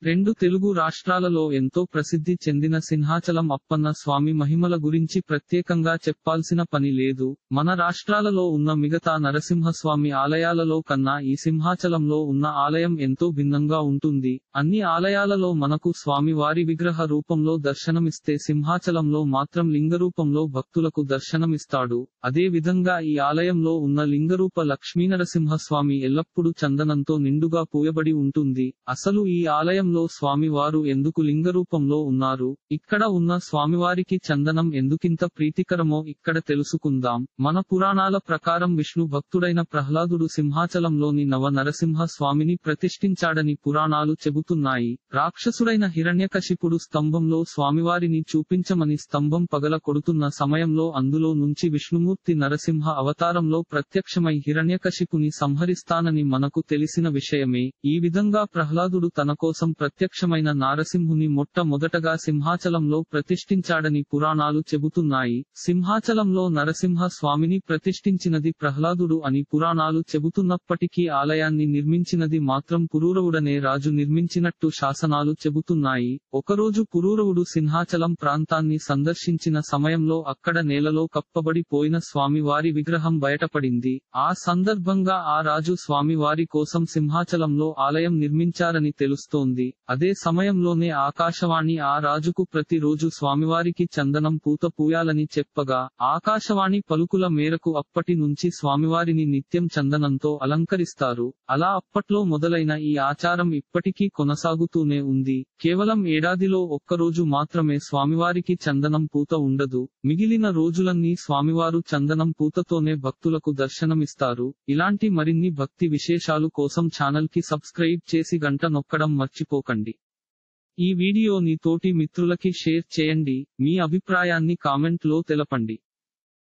రెండు తెలుగు రాష్ట్రాలలో ఎంతో ప్రసిద్ధి చెందిన సింహాచలం అప్పన్న స్వామి మహిమల గురించి ప్రత్యేకంగా చెప్పాల్సిన పని లేదు మన రాష్ట్రాలలో ఉన్న మిగతా నరసింహస్వామి ఆలయాలలో కన్నా ఈ సింహాచలంలో ఉన్న ఆలయం ఎంతో భిన్నంగా ఉంటుంది అన్ని ఆలయాలలో మనకు స్వామి వారి విగ్రహ రూపంలో దర్శనమిస్తే సింహాచలంలో మాత్రం లింగ రూపంలో భక్తులకు దర్శనమిస్తాడు అదే విధంగా ఈ ఆలయంలో ఉన్న లింగరూప లక్ష్మీనరసింహస్వామి ఎల్లప్పుడూ చందనంతో నిండుగా పూయబడి ఉంటుంది అసలు ఈ ఆలయంలో స్వామివారు ఎందుకు లింగరూపంలో ఉన్నారు ఇక్కడ ఉన్న స్వామివారికి చందనం ఎందుకింత ప్రీతికరమో ఇక్కడ తెలుసుకుందాం మన పురాణాల ప్రకారం విష్ణు భక్తుడైన ప్రహ్లాదుడు సింహాచలంలోని నవ నరసింహ స్వామిని ప్రతిష్ఠించాడని పురాణాలు చెబుతున్నాయి రాక్షసుడైన హిరణ్యకశిపుడు స్తంభంలో స్వామివారిని చూపించమని స్తంభం పగల కొడుతున్న సమయంలో అందులో నుంచి విష్ణుమూర్తి నరసింహ అవతారంలో ప్రత్యక్షమై హిరణ్యకశిపుని సంహరిస్తానని మనకు తెలిసిన విషయమే ఈ విధంగా ప్రహ్లాదుడు తన కోసం ప్రత్యక్షమైన నారసింహుని మొట్టమొదటగా సింహాచలంలో ప్రతిష్ఠించాడని పురాణాలు చెబుతున్నాయి సింహాచలంలో నరసింహ స్వామిని ప్రతిష్ఠించినది ప్రహ్లాదుడు అని పురాణాలు చెబుతున్నప్పటికీ ఆలయాన్ని నిర్మించినది మాత్రం పురూరవుడనే రాజు నిర్మించినట్టు శాసనాలు చెబుతున్నాయి ఒకరోజు పురూరవుడు సింహాచలం ప్రాంతాన్ని సందర్శించిన సమయంలో అక్కడ నేలలో కప్పబడి పోయిన స్వామి వారి విగ్రహం బయటపడింది ఆ సందర్భంగా ఆ రాజు స్వామి వారి కోసం సింహాచలంలో ఆలయం నిర్మించారని తెలుస్తోంది అదే సమయంలోనే ఆకాశవాణి ఆ రాజుకు ప్రతిరోజు స్వామివారికి చందనం పూత పూయాలని చెప్పగా ఆకాశవాణి పలుకుల మేరకు అప్పటి నుంచి స్వామివారిని నిత్యం చందనంతో అలంకరిస్తారు అలా అప్పట్లో మొదలైన ఈ ఆచారం ఇప్పటికీ కొనసాగుతూనే ఉంది కేవలం ఏడాదిలో ఒక్కరోజు మాత్రమే స్వామివారికి చందనం పూత ఉండదు మిగిలిన రోజులన్నీ స్వామివారు చందనం పూతతోనే భక్తులకు దర్శనమిస్తారు ఇలాంటి మరిన్ని భక్తి విశేషాలు కోసం ఛానల్ కి సబ్స్క్రైబ్ చేసి గంట నొక్కడం మర్చిపోకండి ఈ వీడియోని తోటి మిత్రులకి షేర్ చేయండి మీ అభిప్రాయాన్ని కామెంట్ లో తెలపండి